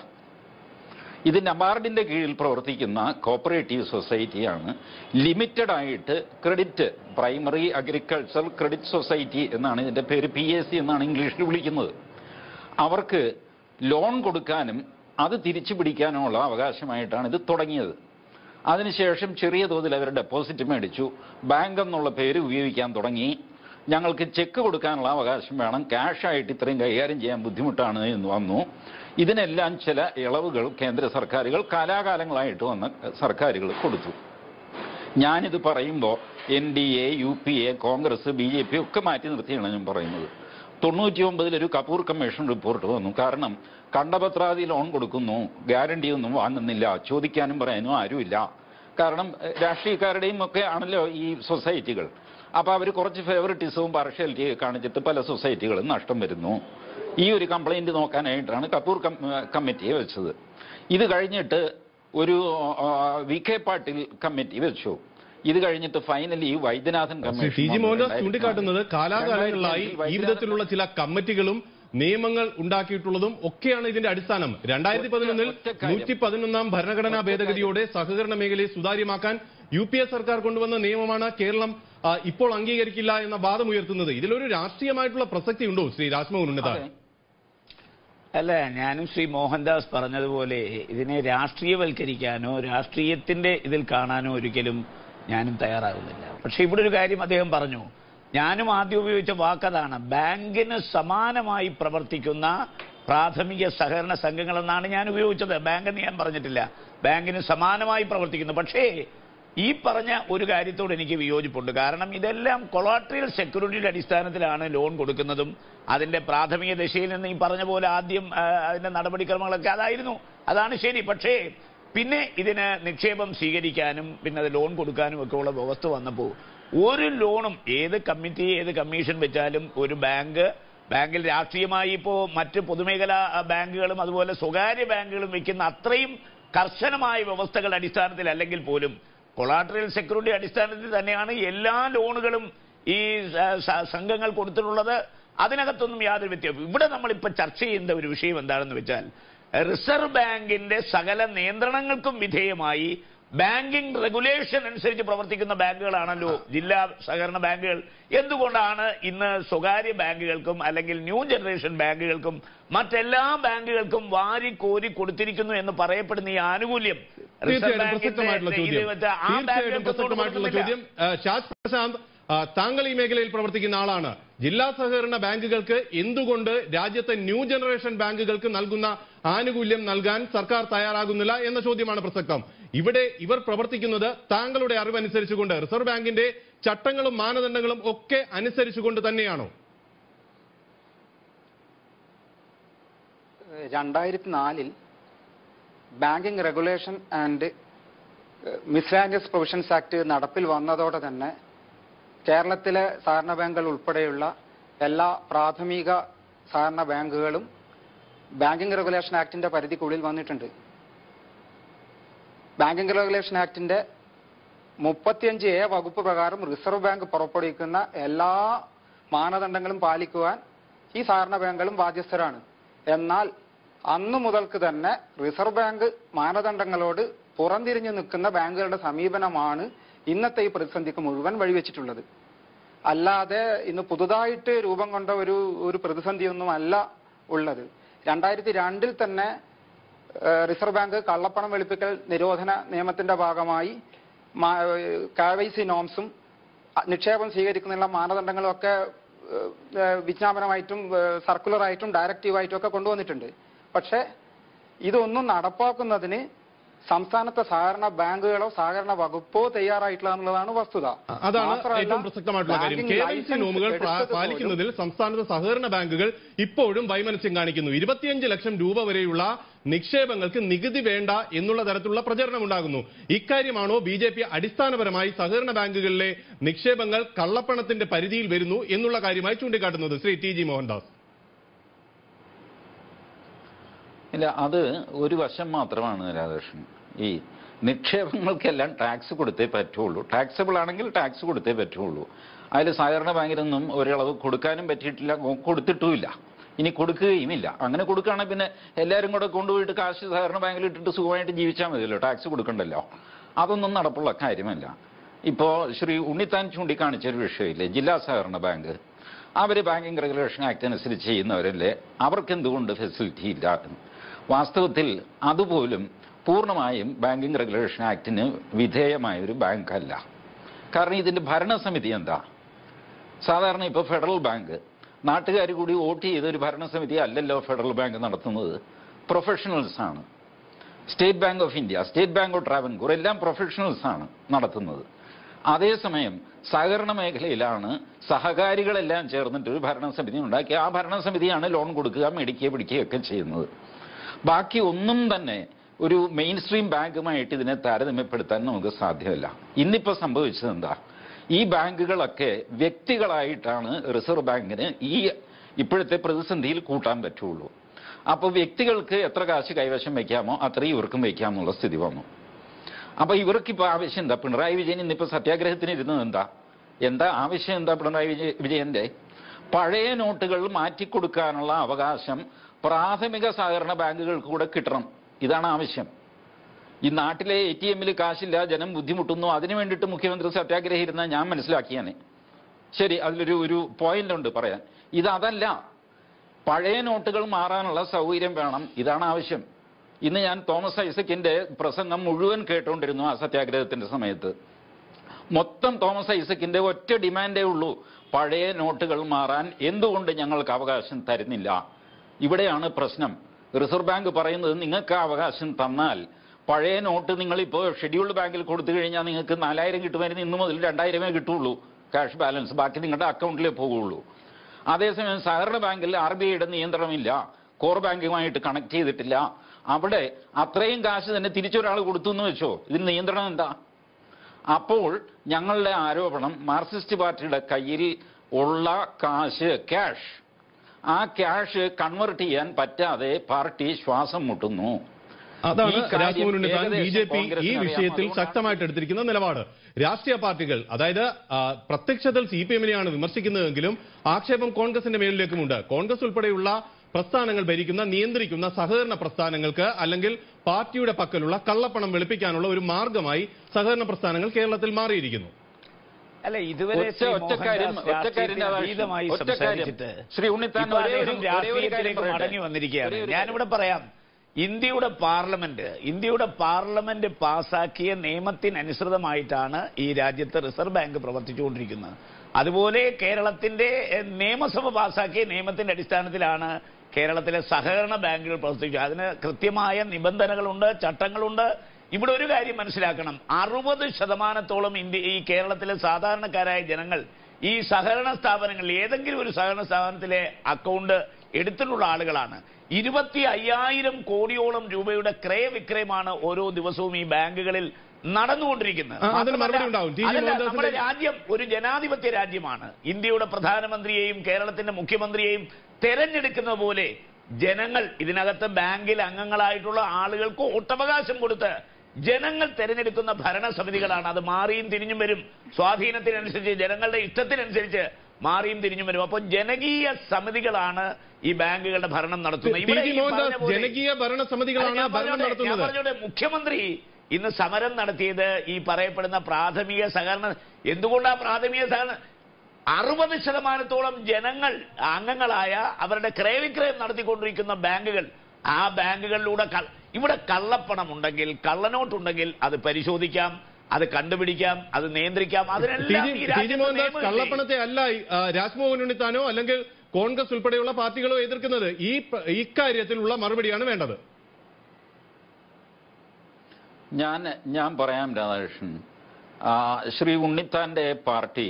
ഇത് നബാർഡിന്റെ കീഴിൽ പ്രവർത്തിക്കുന്ന കോപ്പറേറ്റീവ് സൊസൈറ്റിയാണ് ലിമിറ്റഡ് ആയിട്ട് credit primary agriculture credit society എന്നാണ് ഇതിന്റെ പേര് പി എ സി എന്നാണ് ഇംഗ്ലീഷിൽ വിളിക്കുന്നത് അവർക്ക് ലോൺ കൊടുക്കാനും അത് തിരിച്ചു പിടിക്കാനുമുള്ള അവകാശമായിട്ടാണ് ഇത് തുടങ്ങിയത് അതിനുശേഷം ചെറിയ തോതിൽ അവർ ഡെപ്പോസിറ്റ് മേടിച്ചു ബാങ്ക് എന്നുള്ള പേര് ഉപയോഗിക്കാൻ തുടങ്ങി ഞങ്ങൾക്ക് ചെക്ക് കൊടുക്കാനുള്ള അവകാശം വേണം ക്യാഷായിട്ട് ഇത്രയും കൈകാര്യം ചെയ്യാൻ ബുദ്ധിമുട്ടാണ് എന്ന് വന്നു ഇതിനെല്ലാം ചില ഇളവുകൾ കേന്ദ്ര സർക്കാരുകൾ കാലാകാലങ്ങളായിട്ട് വന്ന സർക്കാരുകൾ കൊടുത്തു ഞാനിത് പറയുമ്പോൾ N D A U P A Congress B J P ഒക്കെ മാറ്റി നിർത്തിയാണ് ഞാൻ പറയുന്നത് തൊണ്ണൂറ്റി ഒമ്പതിൽ ഒരു കപൂർ കമ്മീഷൻ റിപ്പോർട്ട് വന്നു കാരണം കണ്ടപത്രാതി ലോൺ കൊടുക്കുന്നു ഗ്യാരണ്ടി ഒന്നും വാങ്ങുന്നില്ല ചോദിക്കാനും പറയാനും ആരുമില്ല കാരണം എഹ്, രാഷ്ട്രീയക്കാരുടെയും ഒക്കെ ആണല്ലോ ഈ സൊസൈറ്റികൾ അപ്പോൾ അവർ കുറച്ച് ഫേവറിറ്റിസവും പാർഷ്യാലിറ്റി കാണിച്ചിട്ട് പല സൊസൈറ്റികളും നഷ്ടം വരുന്നു ഈ ഒരു കംപ്ലൈന്റ് നോക്കാനായിട്ടാണ് കപൂർ കം- കമ്മിറ്റിയെ വെച്ചത് ഇത് കഴിഞ്ഞിട്ട് ഒരു ആ, വി കെ പാട്ടിൽ കമ്മിറ്റി വെച്ചു ഇത് കഴിഞ്ഞിട്ട് finally Vaidyanathan Shri commission T G Mohandas വന്നു. ചൂണ്ടിക്കാട്ടുന്നത് കാലാകാലങ്ങളിലായി ഈ വിധത്തിലുള്ള ചില കമ്മിറ്റികളും നിയമങ്ങൾ ഉണ്ടാക്കിയിട്ടുള്ളതും ഒക്കെയാണ് ഇതിന്റെ അടിസ്ഥാനം രണ്ടായിരത്തി പതിനൊന്നിൽ ഒറ്റ കാര്യം. നൂറ്റി പതിനൊന്നാം ഭരണഘടനാ ഭേദഗതിയോടെ സഹകരണ മേഖലയെ സുതാര്യമാക്കാൻ യു പി എ സർക്കാർ കൊണ്ടുവന്ന നിയമമാണ് കേരളം ആ, ഇപ്പോൾ അംഗീകരിക്കില്ല എന്ന വാദം ഉയർത്തുന്നത് ഇതിലൊരു രാഷ്ട്രീയമായിട്ടുള്ള പ്രസക്തി ഉണ്ടോ ശ്രീ രാജ്മോഹൻ ഉന്നത അതെ. അല്ല ഞാനും ശ്രീ മോഹൻദാസ് പറഞ്ഞതുപോലെ ഇതിനെ രാഷ്ട്രീയവൽക്കരിക്കാനോ രാഷ്ട്രീയത്തിന്റെ ഇതിൽ കാണാനോ ഒരിക്കലും ഞാനും തയ്യാറാകുന്നില്ല പക്ഷെ ഇവിടെ ഒരു കാര്യം അദ്ദേഹം പറഞ്ഞു ഞാനും ആദ്യം ഉപയോഗിച്ച വാക്കതാണ് ബാങ്കിന് സമാനമായി പ്രവർത്തിക്കുന്ന പ്രാഥമിക സഹകരണ സംഘങ്ങളെന്നാണ് ഞാൻ ഉപയോഗിച്ചത് ബാങ്കെന്ന് ഞാൻ പറഞ്ഞിട്ടില്ല ബാങ്കിന് സമാനമായി പ്രവർത്തിക്കുന്നു പക്ഷേ ഈ പറഞ്ഞ ഒരു കാര്യത്തോട് എനിക്ക് വിയോജിപ്പുണ്ട് കാരണം ഇതെല്ലാം കൊളാട്രിയൽ സെക്യൂരിറ്റിയുടെ അടിസ്ഥാനത്തിലാണ് ലോൺ കൊടുക്കുന്നതും അതിന്റെ പ്രാഥമിക ദശയിൽ നിന്ന് ഈ പറഞ്ഞ പോലെ ആദ്യം ആ, അതിന്റെ നടപടിക്രമങ്ങളൊക്കെ അതായിരുന്നു അതാണ് ശരി പക്ഷേ പിന്നെ ഇതിന് നിക്ഷേപം സ്വീകരിക്കാനും പിന്നെ അത് ലോൺ കൊടുക്കാനും ഒക്കെ ഉള്ള വ്യവസ്ഥ വന്നപ്പോൾ ഒരു ലോണും ഏത് കമ്മിറ്റി ഏത് കമ്മീഷൻ വെച്ചാലും ഒരു ബാങ്ക് ബാങ്കിൽ രാഷ്ട്രീയമായി ഇപ്പോൾ മറ്റ് പൊതുമേഖലാ ആ, ബാങ്കുകളും അതുപോലെ സ്വകാര്യ ബാങ്കുകളും വെക്കുന്ന അത്രയും കർശനമായ വ്യവസ്ഥകളുടെ അടിസ്ഥാനത്തിൽ അല്ലെങ്കിൽ പോലും കൊളാട്രിയൽ സെക്യൂരിറ്റി അടിസ്ഥാനത്തിൽ തന്നെയാണ് എല്ലാ ലോണുകളും ഈ സ- സ- സംഘങ്ങൾ കൊടുത്തിട്ടുള്ളത് അതിനകത്തൊന്നും യാതൊരു വ്യത്യാസം ഇവിടെ നമ്മളിപ്പോൾ ചർച്ച ചെയ്യുന്ന ഒരു വിഷയം എന്താണെന്ന് വെച്ചാൽ റിസർവ് ബാങ്കിന്റെ സകല നിയന്ത്രണങ്ങൾക്കും വിധേയമായി ബാങ്കിംഗ് റെഗുലേഷൻ അനുസരിച്ച് പ്രവർത്തിക്കുന്ന ബാങ്കുകളാണല്ലോ ജില്ലാ സഹകരണ ബാങ്കുകൾ എന്തുകൊണ്ടാണ് ഇന്ന് സ്വകാര്യ ബാങ്കുകൾക്കും അല്ലെങ്കിൽ ന്യൂ ജനറേഷൻ ബാങ്കുകൾക്കും മറ്റെല്ലാ ബാങ്കുകൾക്കും വാരി കോരി കൊടുത്തിരിക്കുന്നു എന്ന് പറയപ്പെടുന്ന ഈ ആനുകൂല്യം റിസർവ് തീർച്ചയായിട്ടും ബാങ്കിന്റെ പ്രസക്തമായിട്ടുള്ള ഇത് ചോദ്യം വെച്ച് ആ തീർച്ചയായിട്ടും ബാങ്കുകൾക്കൊന്നും പ്രസക്തമായിട്ടുള്ള കൊടുക്കുന്നില്ല. ചോദ്യം ആ, ഷാജ് പ്രശാന്ത് ആ, താങ്കൾ ഈ മേഖലയിൽ പ്രവർത്തിക്കുന്ന ആളാണ് ജില്ലാ സഹകരണ ബാങ്കുകൾക്ക് എന്തുകൊണ്ട് രാജ്യത്തെ ന്യൂ ജനറേഷൻ ബാങ്കുകൾക്ക് നൽകുന്ന ആനുകൂല്യം നൽകാൻ സർക്കാർ തയ്യാറാകുന്നില്ല എന്ന ചോദ്യമാണ് പ്രസക്തം ഇവിടെ ഇവർ പ്രവർത്തിക്കുന്നത് താങ്കളുടെ അറിവനുസരിച്ചുകൊണ്ട് റിസർവ് ബാങ്കിന്റെ ചട്ടങ്ങളും മാനദണ്ഡങ്ങളും ഒക്കെ അനുസരിച്ചുകൊണ്ട് തന്നെയാണോ രണ്ടായിരത്തി നാലിൽ banking regulation and miscellaneous provisions act നടപ്പിൽ വന്നതോടെ തന്നെ കേരളത്തിലെ സഹകരണ ബാങ്കുകൾ ഉൾപ്പെടെയുള്ള എല്ലാ പ്രാഥമിക സഹകരണ ബാങ്കുകളും ബാങ്കിംഗ് റെഗുലേഷൻ ആക്ടിന്റെ പരിധിക്കുള്ളിൽ വന്നിട്ടുണ്ട് ബാങ്കിംഗ് റെഗുലേഷൻ ആക്ടിന്റെ മുപ്പത്തിയഞ്ച് എ വകുപ്പ് പ്രകാരം റിസർവ് ബാങ്ക് പുറപ്പെടുവിക്കുന്ന എല്ലാ മാനദണ്ഡങ്ങളും പാലിക്കുവാൻ ഈ സഹകരണ ബാങ്കുകളും ബാധ്യസ്ഥരാണ് എന്നാൽ അന്നു മുതൽക്ക് തന്നെ റിസർവ് ബാങ്ക് മാനദണ്ഡങ്ങളോട് പുറംതിരിഞ്ഞു നിൽക്കുന്ന ബാങ്കുകളുടെ സമീപനമാണ് ഇന്നത്തെ ഈ പ്രതിസന്ധിക്ക് മുഴുവൻ വഴിവെച്ചിട്ടുള്ളത് അല്ലാതെ ഇന്ന് പുതുതായിട്ട് രൂപം കൊണ്ട ഒരു ഒരു പ്രതിസന്ധിയൊന്നും അല്ല ഉള്ളത് രണ്ടായിരത്തി രണ്ടിൽ തന്നെ ഏഹ് റിസർവ് ബാങ്ക് കള്ളപ്പണം വെളുപ്പിക്കൽ നിരോധന നിയമത്തിന്റെ ഭാഗമായി കെ സി നോംസും അ- നിക്ഷേപം സ്വീകരിക്കുന്നതിനുള്ള മാനദണ്ഡങ്ങളും ഒക്കെ ഏഹ്, ഏഹ്, വിജ്ഞാപനമായിട്ടും ഏഹ്, സർക്കുലറായിട്ടും ഡയറക്റ്റീവായിട്ടും ഒക്കെ കൊണ്ടുവന്നിട്ടുണ്ട് പക്ഷേ ഇതൊന്നും നടപ്പാക്കുന്നതിന് സംസ്ഥാനത്തെ സഹകരണ ബാങ്കുകളോ സഹകരണ വകുപ്പോ തയ്യാറായിട്ടില്ല എന്നുള്ളതാണ് വസ്തുത അതാണ് മാത്രമല്ല, ഏറ്റവും പ്രസക്തമായിട്ടുള്ള കാര്യം banking K Y C licence നോമുകൾ പ്രാ- എടുത്തത് പോലും പാലിക്കുന്നതിൽ സംസ്ഥാനത്തെ സഹകരണ ബാങ്കുകൾ ഇപ്പോഴും വൈമനസ്യം കാണിക്കുന്നു ഇരുപത്തിയഞ്ച് ലക്ഷം രൂപ വരെയുള്ള നിക്ഷേപങ്ങൾക്ക് നികുതി വേണ്ട എന്നുള്ള തരത്തിലുള്ള പ്രചരണം ഉണ്ടാകുന്നു ഇക്കാര്യമാണോ ബി ജെ പി അടിസ്ഥാനപരമായി സഹകരണ ബാങ്കുകളിലെ നിക്ഷേപങ്ങൾ കള്ളപ്പണത്തിന്റെ പരിധിയിൽ വരുന്നു എന്നുള്ള കാര്യമായി ചൂണ്ടിക്കാട്ടുന്നത് ശ്രീ ടി ജി മോഹൻദാസ് ഇല്ല അത് ഒരു വശം മാത്രമാണ് രാധാകൃഷ്ണൻ ഈ നിക്ഷേപങ്ങൾക്കെല്ലാം ടാക്സ് കൊടുത്തേ പറ്റുള്ളൂ ടാക്സബിൾ ആണെങ്കിൽ ടാക്സ് കൊടുത്തേ പറ്റുള്ളൂ അതിൽ സഹകരണ ബാങ്കിനൊന്നും ഒരളവ് കൊടുക്കാനും പറ്റിയിട്ടില്ല കൊ- കൊടുത്തിട്ടുമില്ല ഇനി കൊടുക്കുകയുമില്ല അങ്ങനെ കൊടുക്കുകയാണെങ്കിൽ പിന്നെ എല്ലാവരും കൂടെ കൊണ്ടുപോയിട്ട് കാശ് സഹകരണ ബാങ്കിൽ ഇട്ടിട്ട് സുഖമായിട്ട് ജീവിച്ചാൽ മതിയല്ലോ ടാക്സ് കൊടുക്കണ്ടല്ലോ അതൊന്നും നടപ്പുള്ള കാര്യമല്ല ഇപ്പോൾ ശ്രീ ഉണ്ണിത്താൻ ചൂണ്ടിക്കാണിച്ച ഒരു വിഷയമില്ലേ ജില്ലാ സഹകരണ ബാങ്ക് അവർ ബാങ്കിങ് റെഗുലേഷൻ ആക്ട് അനുസരിച്ച് ചെയ്യുന്നവരല്ലേ അവർക്ക് എന്തുകൊണ്ട് ഫെസിലിറ്റി ഇല്ല എന്ന്. വാസ്തവത്തിൽ അതുപോലും പൂർണ്ണമായും ബാങ്കിങ് റെഗുലേഷൻ ആക്ടിന് വിധേയമായ ഒരു ബാങ്ക് അല്ല കാരണം ഇതിന്റെ ഭരണസമിതി എന്താ സാധാരണ ഇപ്പോൾ ഫെഡറൽ ബാങ്ക് നാട്ടുകാർ കൂടി വോട്ട് ചെയ്ത ഒരു ഭരണസമിതി അല്ലല്ലോ ഫെഡറൽ ബാങ്ക് നടത്തുന്നത് പ്രൊഫഷണൽസ് ആണ് state bank of India state bank of Travancore എല്ലാം പ്രൊഫഷണൽസ് ആണ് നടത്തുന്നത് അതേസമയം സഹകരണ മേഖലയിലാണ് സഹകാരികളെല്ലാം ചേർന്നിട്ട് ഒരു ഭരണസമിതി ഉണ്ടാക്കി ആ ഭരണസമിതിയാണ് ലോൺ കൊടുക്കുക മേടിക്കുക പിടിക്കുകയൊക്കെ ചെയ്യുന്നത് ബാക്കി ഒന്നും തന്നെ ഒരു മെയിൻ സ്ട്രീം ബാങ്കുമായിട്ട് ഇതിനെ താരതമ്യപ്പെടുത്താൻ നമുക്ക് സാധ്യമല്ല ഇന്നിപ്പോൾ സംഭവിച്ചത് എന്താ ഈ ബാങ്കുകളൊക്കെ വ്യക്തികളായിട്ടാണ് റിസർവ് ബാങ്കിന് ഈ ഇപ്പോഴത്തെ പ്രതിസന്ധിയിൽ കൂട്ടാൻ പറ്റുള്ളൂ അപ്പോൾ വ്യക്തികൾക്ക് എത്ര കാശ് കൈവശം വയ്ക്കാമോ അത്രയും ഇവർക്കും വയ്ക്കാമെന്നുള്ള സ്ഥിതി വന്നു അപ്പൊ ഇവർക്കിപ്പോ ആവശ്യം എന്താ പിണറായി വിജയൻ ഇന്നിപ്പോ സത്യാഗ്രഹത്തിന് ഇരുന്നത് എന്താ എന്താ ആവശ്യം എന്താ പിണറായി വിജയ- വിജയന്റെ പഴയ നോട്ടുകൾ മാറ്റിക്കൊടുക്കാനുള്ള അവകാശം പ്രാഥമിക സഹകരണ ബാങ്കുകൾക്ക് കൂടെ കിട്ടണം ഇതാണ് ആവശ്യം ഈ നാട്ടിലെ എ ടി എമ്മിൽ കാശില്ല ജനം ബുദ്ധിമുട്ടുന്നു അതിനു വേണ്ടിയിട്ട് മുഖ്യമന്ത്രി സത്യാഗ്രഹം ഇരുന്ന ഞാൻ മനസ്സിലാക്കിയാനെ ശരി അതിലൊരു ഒരു പോയിന്റ് ഉണ്ട് പറയാൻ ഇത് അതല്ല പഴയ നോട്ടുകൾ മാറാനുള്ള സൗകര്യം വേണം ഇതാണ് ആവശ്യം ഇന്ന് ഞാൻ തോമസ് ഐസക്കിന്റെ പ്രസംഗം മുഴുവൻ കേട്ടുകൊണ്ടിരുന്നു ആ സത്യാഗ്രഹത്തിന്റെ സമയത്ത് മൊത്തം തോമസ് ഐസക്കിന്റെ ഒറ്റ ഡിമാൻഡേ ഉള്ളൂ പഴയ നോട്ടുകൾ മാറാൻ എന്തുകൊണ്ട് ഞങ്ങൾക്ക് അവകാശം തരുന്നില്ല ഇവിടെയാണ് പ്രശ്നം റിസർവ് ബാങ്ക് പറയുന്നത് നിങ്ങൾക്ക് ആ അവകാശം തന്നാൽ പഴയ നോട്ട് നിങ്ങളിപ്പോൾ ഷെഡ്യൂൾഡ് ബാങ്കിൽ കൊടുത്തു കഴിഞ്ഞാൽ നിങ്ങൾക്ക് നാലായിരം കിട്ടുമായിരുന്നു ഇന്ന് മുതൽ രണ്ടായിരമേ കിട്ടുള്ളൂ ക്യാഷ് ബാലൻസ് ബാക്കി നിങ്ങളുടെ അക്കൗണ്ടിലേ പോകുള്ളൂ അതേസമയം സഹകരണ ബാങ്കിൽ ആർ ബി ഐയുടെ നിയന്ത്രണമില്ല കോർ ബാങ്കുമായിട്ട് കണക്ട് ചെയ്തിട്ടില്ല അവിടെ അത്രയും കാശ് തന്നെ തിരിച്ചൊരാൾ കൊടുത്തു എന്ന് വെച്ചോ ഇതിന് നിയന്ത്രണം എന്താ അപ്പോൾ ഞങ്ങളുടെ ആരോപണം മാർക്സിസ്റ്റ് പാർട്ടിയുടെ കയ്യിൽ ഉള്ള കാശ് ക്യാഷ് ആ ക്യാഷ് കൺവെർട്ട് ചെയ്യാൻ പറ്റാതെ പാർട്ടി ശ്വാസം മുട്ടുന്നു അതാണ് ഈ കാര്യം Rajmohan Unnithan B J P ഈ കോൺഗ്രസിന് വിഷയത്തിൽ അറിയാം. ശക്തമായിട്ട് എടുത്തിരിക്കുന്ന നിലപാട് രാഷ്ട്രീയ പാർട്ടികൾ അതായത് ആ, പ്രത്യക്ഷത്തിൽ സി പി എമ്മിനെയാണ് വിമർശിക്കുന്നതെങ്കിലും ആക്ഷേപം കോൺഗ്രസിന്റെ മേലിലേക്കുമുണ്ട് കോൺഗ്രസ് ഉൾപ്പെടെയുള്ള പ്രസ്ഥാനങ്ങൾ ഭരിക്കുന്ന നിയന്ത്രിക്കുന്ന സഹകരണ പ്രസ്ഥാനങ്ങൾക്ക് അല്ലെങ്കിൽ പാർട്ടിയുടെ പക്കലുള്ള കള്ളപ്പണം വെളുപ്പിക്കാനുള്ള ഒരു മാർഗമായി സഹകരണ പ്രസ്ഥാനങ്ങൾ കേരളത്തിൽ മാറിയിരിക്കുന്നു അല്ല ഇതുവരെ ഒറ്റ- ശ്രീ ഒറ്റ കാര്യം- മോഹൻദാസ് ഒറ്റ കാര്യം രാഷ്ട്രീയത്തിന് രാധാകൃഷ്ണൻ, അതീതമായി ഒറ്റ കാര്യം. സംസാരിച്ചിട്ട് ശ്രീ ഉണ്ണിത്താൻ ഇപ്പോൾ ഒരേ ഒരു- അദ്ദേഹം ഒരേ ഒരു കാര്യം രാഷ്ട്രീയത്തിലേക്ക് പറയട്ടെ. മടങ്ങി വന്നിരിക്കുകയാണ് ഒരേ ഒരു ഞാനിവിടെ പറയാം ഇന്ത്യയുടെ പാർലമെന്റ് ഇന്ത്യയുടെ പാർലമെന്റ് പാസാക്കിയ നിയമത്തിനനുസൃതമായിട്ടാണ് ഈ രാജ്യത്ത് റിസർവ് ബാങ്ക് പ്രവർത്തിച്ചുകൊണ്ടിരിക്കുന്നത് അതുപോലെ കേരളത്തിന്റെ എഹ്, നിയമസഭ പാസാക്കിയ നിയമത്തിന്റെ അടിസ്ഥാനത്തിലാണ് കേരളത്തിലെ സഹകരണ ബാങ്കുകൾ പ്രവർത്തിക്കുക അതിന് കൃത്യമായ നിബന്ധനകളുണ്ട് ചട്ടങ്ങളുണ്ട് ഇവിടെ ഒരു കാര്യം മനസ്സിലാക്കണം അറുപത് ശതമാനത്തോളം ഇന്ത്യ ഈ കേരളത്തിലെ സാധാരണക്കാരായ ജനങ്ങൾ ഈ സഹകരണ സ്ഥാപനങ്ങളിൽ ഏതെങ്കിലും ഒരു സഹകരണ സ്ഥാപനത്തിലെ അക്കൗണ്ട് എടുത്തിട്ടുള്ള ആളുകളാണ് ഇരുപത്തി അയ്യായിരം കോടിയോളം രൂപയുടെ ക്രയവിക്രയമാണ് ഓരോ ദിവസവും ഈ ബാങ്കുകളിൽ നടന്നുകൊണ്ടിരിക്കുന്നത് ആ, അതിന് മറുപടി മാത്രമല്ല, ഉണ്ടാവും. ടി. ജി. അതല്ല, മോഹൻദാസിന്റെ- നമ്മുടെ രാജ്യം ഒരു ജനാധിപത്യ രാജ്യമാണ് ഇന്ത്യയുടെ പ്രധാനമന്ത്രിയെയും കേരളത്തിന്റെ മുഖ്യമന്ത്രിയെയും തെരഞ്ഞെടുക്കുന്ന പോലെ ജനങ്ങൾ ഇതിനകത്ത് ബാങ്കിൽ അംഗങ്ങളായിട്ടുള്ള ആളുകൾക്ക് വോട്ടവകാശം കൊടുത്ത് ജനങ്ങൾ തെരഞ്ഞെടുക്കുന്ന ഭരണസമിതികളാണ് അത് മാറിയും തിരിഞ്ഞും വരും സ്വാധീനത്തിനനുസരിച്ച് ജനങ്ങളുടെ ഇഷ്ടത്തിനനുസരിച്ച് മാറിയും തിരിഞ്ഞും വരും അപ്പോൾ ജനകീയ സമിതികളാണ് ഈ ബാങ്കുകളുടെ ഭരണം നടത്തുന്നത് ടി ഇവിടെ ജി ഈ പറഞ്ഞ മോഹൻദാസ് പോലെ- ജനകീയ ഭരണ സമിതികളാണ് അല്ല, ഞാൻ ഭരണം പറഞ്ഞോട്ടെ, ഞാൻ നടത്തുന്നത് പറഞ്ഞോട്ടെ, മുഖ്യമന്ത്രി ഇന്ന് സമരം നടത്തിയത് ഈ പറയപ്പെടുന്ന പ്രാഥമിക സഹകരണ എന്തുകൊണ്ടാ പ്രാഥമിക സഹകരണ അറുപത് ശതമാനത്തോളം ജനങ്ങൾ അംഗങ്ങളായ അവരുടെ ക്രയവിക്രയം നടത്തിക്കൊണ്ടിരിക്കുന്ന ബാങ്കുകൾ ആ ബാങ്കുകളിലൂടെ ക- ഇവിടെ കള്ളപ്പണം ഉണ്ടെങ്കിൽ കള്ളനോട്ടുണ്ടെങ്കിൽ അത് പരിശോധിക്കാം അത് കണ്ടുപിടിക്കാം അത് നിയന്ത്രിക്കാം ടി അതിനെല്ലാം ജി ഈ ടി ജി രാജ്യത്ത് മോഹൻദാസ് നിയമമില്ലേ? കള്ളപ്പണത്തെ അല്ല ആ, രാജ്മോഹൻ ഉണ്ണിത്താനോ അല്ലെങ്കിൽ കോൺഗ്രസ് ഉൾപ്പെടെയുള്ള പാർട്ടികളോ എതിർക്കുന്നത് ഈ പ- ഇക്കാര്യത്തിലുള്ള മറുപടിയാണ് വേണ്ടത് ഞാൻ ഞാൻ പറയാം രാധാകൃഷ്ണൻ ആ, ശ്രീ ഉണ്ണിത്താന്റെ പാർട്ടി